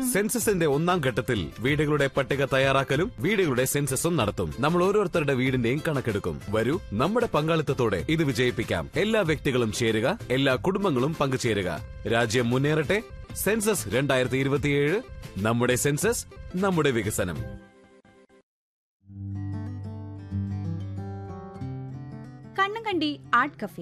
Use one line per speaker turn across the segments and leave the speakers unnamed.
സെൻസസിന്റെ ഒന്നാം ഘട്ടത്തിൽ വീടുകളുടെ പട്ടിക തയ്യാറാക്കലും വീടുകളുടെ സെൻസസും നടത്തും നമ്മൾ ഓരോരുത്തരുടെ വീടിന്റെയും കണക്കെടുക്കും വരൂ നമ്മുടെ പങ്കാളിത്തത്തോടെ ഇത് വിജയിപ്പിക്കാം എല്ലാ വ്യക്തികളും ചേരുക എല്ലാ കുടുംബങ്ങളും പങ്കുചേരുക രാജ്യം മുന്നേറട്ടെ സെൻസസ് രണ്ടായിരത്തി ഇരുപത്തിയേഴ് നമ്മുടെ സെൻസസ് നമ്മുടെ വികസനം
കണ്ണങ്കണ്ടി ആർട്ട് കഫേ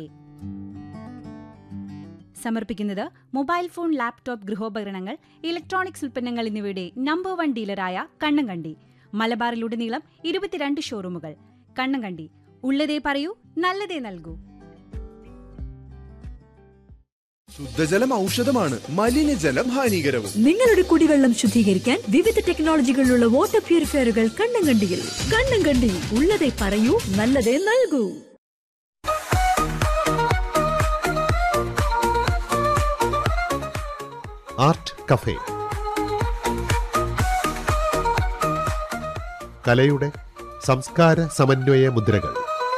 സമർപ്പിക്കുന്നത് മൊബൈൽ ഫോൺ ലാപ്ടോപ്പ് ഗൃഹോപകരണങ്ങൾ ഇലക്ട്രോണിക്സ് ഉൽപ്പന്നങ്ങൾ എന്നിവയുടെ നമ്പർ വൺ ഡീലറായ കണ്ണങ്കണ്ടി മലബാറിലുടനീളം ഇരുപത്തിരണ്ട് ഷോറൂമുകൾ കണ്ണങ്കണ്ടി ഉള്ളതേ പറയൂ നല്ലതേ നൽകൂ
ശുദ്ധജലം ഔഷധമാണ് മലിനജലം ഹാനികരവും
നിങ്ങളുടെ കുടിവെള്ളം ശുദ്ധീകരിക്കാൻ വിവിധ ടെക്നോളജികളിലുള്ള വാട്ടർ പ്യൂരിഫയറുകൾ കണ്ണങ്കണ്ടിയിൽ കണ്ണങ്കണ്ടി ഉള്ളതേ പറയൂ നല്ലതേ നൽകൂ
ആർട്ട് കഫേ കലയുടെ സംസ്കാര സമന്വയ മുദ്രകൾ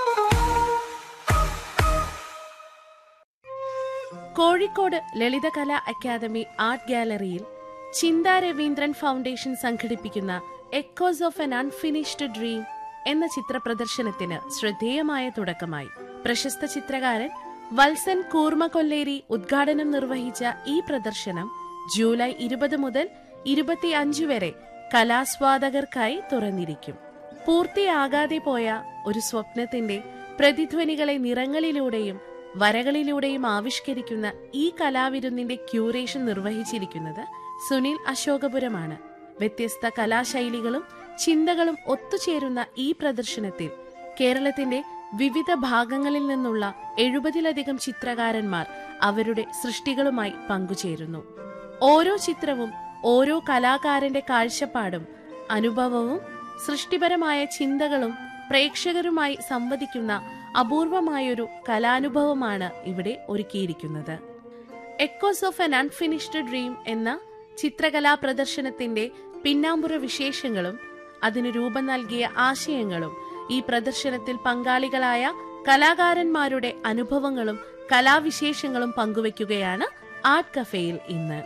കോഴിക്കോട് ലളിതകലാ അക്കാദമി ആർട്ട് ഗാലറിയിൽ ചിന്ത രവീന്ദ്രൻ ഫൗണ്ടേഷൻ സംഘടിപ്പിക്കുന്ന echoes of an unfinished dream എന്ന ചിത്ര പ്രദർശനത്തിന് ശ്രദ്ധേയമായ തുടക്കമായി പ്രശസ്ത ചിത്രകാരൻ വത്സൻ കൂർമ കൊല്ലേരി ഉദ്ഘാടനം നിർവഹിച്ച ഈ പ്രദർശനം ജൂലൈ ഇരുപത് മുതൽ ഇരുപത്തിയഞ്ച് വരെ കലാസ്വാദകർക്കായി തുറന്നിരിക്കും പൂർത്തിയാകാതെ പോയ ഒരു സ്വപ്നത്തിന്റെ പ്രതിധ്വനികളെ നിറങ്ങളിലൂടെയും വരകളിലൂടെയും ആവിഷ്കരിക്കുന്ന ഈ കലാവിരുന്നിന്റെ ക്യൂറേഷൻ നിർവഹിച്ചിരിക്കുന്നത് സുനിൽ അശോകപുരമാണ് വ്യത്യസ്ത കലാശൈലികളും ചിന്തകളും ഒത്തുചേരുന്ന ഈ പ്രദർശനത്തിൽ കേരളത്തിന്റെ വിവിധ ഭാഗങ്ങളിൽ നിന്നുള്ള എഴുപതിലധികം ചിത്രകാരന്മാർ അവരുടെ സൃഷ്ടികളുമായി പങ്കുചേരുന്നു ഓരോ ചിത്രവും ഓരോ കലാകാരന്റെ കാഴ്ചപ്പാടും അനുഭവവും സൃഷ്ടിപരമായ ചിന്തകളും പ്രേക്ഷകരുമായി സംവദിക്കുന്ന അപൂർവമായൊരു കലാനുഭവമാണ് ഇവിടെ ഒരുക്കിയിരിക്കുന്നത് echoes of an unfinished dream എന്ന ചിത്രകലാ പ്രദർശനത്തിന്റെ പിന്നാമ്പുറ വിശേഷങ്ങളും അതിന് രൂപം നൽകിയ ആശയങ്ങളും ഈ പ്രദർശനത്തിൽ പങ്കാളികളായ കലാകാരന്മാരുടെ അനുഭവങ്ങളും കലാവിശേഷങ്ങളും പങ്കുവയ്ക്കുകയാണ് ആർട്ട് കഫേയിൽ ഇന്ന്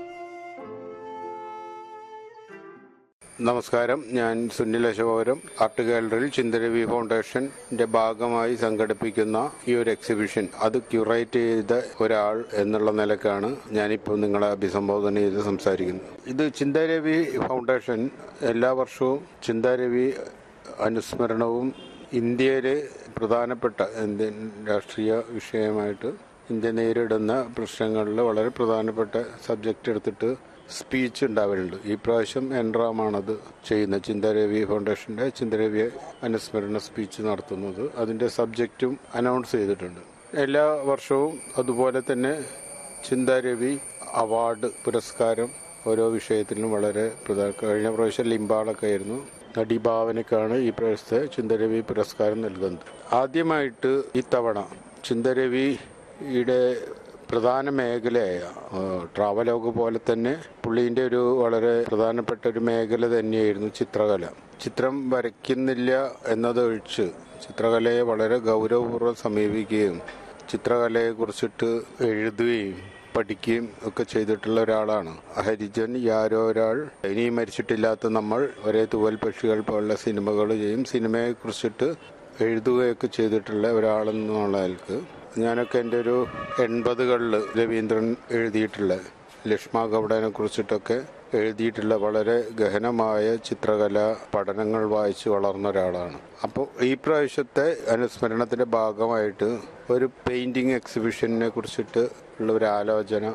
നമസ്കാരം ഞാൻ സുനിൽ അശോകരം ആർട്ട് ഗാലറിയിൽ ചിന്തരവി ഫൗണ്ടേഷന്റെ ഭാഗമായി സംഘടിപ്പിക്കുന്ന ഈ ഒരു എക്സിബിഷൻ അത് ക്യൂറേറ്റ് ചെയ്ത ഒരാൾ എന്നുള്ള നിലക്കാണ് ഞാനിപ്പോൾ നിങ്ങളെ അഭിസംബോധന ചെയ്ത് സംസാരിക്കുന്നത് ഇത് ചിന്താരവി ഫൗണ്ടേഷൻ എല്ലാ വർഷവും ചിന്താരവി അനുസ്മരണവും ഇന്ത്യയിലെ പ്രധാനപ്പെട്ട ഇന്ത്യൻ രാഷ്ട്രീയ വിഷയമായിട്ട് ഇന്ത്യ നേരിടുന്ന പ്രശ്നങ്ങളിൽ വളരെ പ്രധാനപ്പെട്ട സബ്ജക്റ്റ് എടുത്തിട്ട് സ്പീച്ച് ഉണ്ടാവലുണ്ട് ഈ പ്രാവശ്യം എൻറാമാണത് ചെയ്യുന്നത് ചിന്താരവി ഫൗണ്ടേഷന്റെ ചിന്താരവി അനുസ്മരണ സ്പീച്ച് നടത്തുന്നത് അതിന്റെ സബ്ജക്റ്റും അനൗൺസ് ചെയ്തിട്ടുണ്ട് എല്ലാ വർഷവും അതുപോലെ തന്നെ ചിന്താരവി അവാർഡ് പുരസ്കാരം ഓരോ വിഷയത്തിലും വളരെ പ്രധാന കഴിഞ്ഞ പ്രാവശ്യം ലിംബാളൊക്കെ ആയിരുന്നു നടിഭാവനയ്ക്കാണ് ഈ പ്രാവശ്യത്തെ ചിന്തരവി പുരസ്കാരം നൽകുന്നത് ആദ്യമായിട്ട് ഇത്തവണ ചിന്തരവിയുടെ പ്രധാന മേഖലയായ ട്രാവലോഗ് പോലെ തന്നെ പുള്ളീൻ്റെ ഒരു വളരെ പ്രധാനപ്പെട്ട ഒരു മേഖല തന്നെയായിരുന്നു ചിത്രകല ചിത്രം വരയ്ക്കുന്നില്ല എന്നതൊഴിച്ച് ചിത്രകലയെ വളരെ ഗൗരവപൂർവ്വം സമീപിക്കുകയും ചിത്രകലയെ കുറിച്ചിട്ട് എഴുതുകയും പഠിക്കുകയും ഒക്കെ ചെയ്തിട്ടുള്ള ഒരാളാണ് ഹരിജൻ യാരോ ഒരാൾ ഇനിയും മരിച്ചിട്ടില്ലാത്ത നമ്മൾ ഒരേ തൂവൽ പക്ഷികൾ പോലുള്ള സിനിമകൾ ചെയ്യും സിനിമയെ കുറിച്ചിട്ട് എഴുതുകയൊക്കെ ചെയ്തിട്ടുള്ള ഒരാളെന്നുള്ള ആൾക്ക് ഞാനൊക്കെ എൻ്റെ ഒരു എൺപതുകളിൽ രവീന്ദ്രൻ എഴുതിയിട്ടുള്ള ലക്ഷ്മ ഗൗഡനെ കുറിച്ചിട്ടൊക്കെ എഴുതിയിട്ടുള്ള വളരെ ഗഹനമായ ചിത്രകല പഠനങ്ങൾ വായിച്ച് വളർന്ന ഒരാളാണ് അപ്പോൾ ഈ പ്രാവശ്യത്തെ അനുസ്മരണത്തിന്റെ ഭാഗമായിട്ട് ഒരു പെയിന്റിംഗ് എക്സിബിഷനെ കുറിച്ചിട്ട് ഉള്ള ഒരു ആലോചന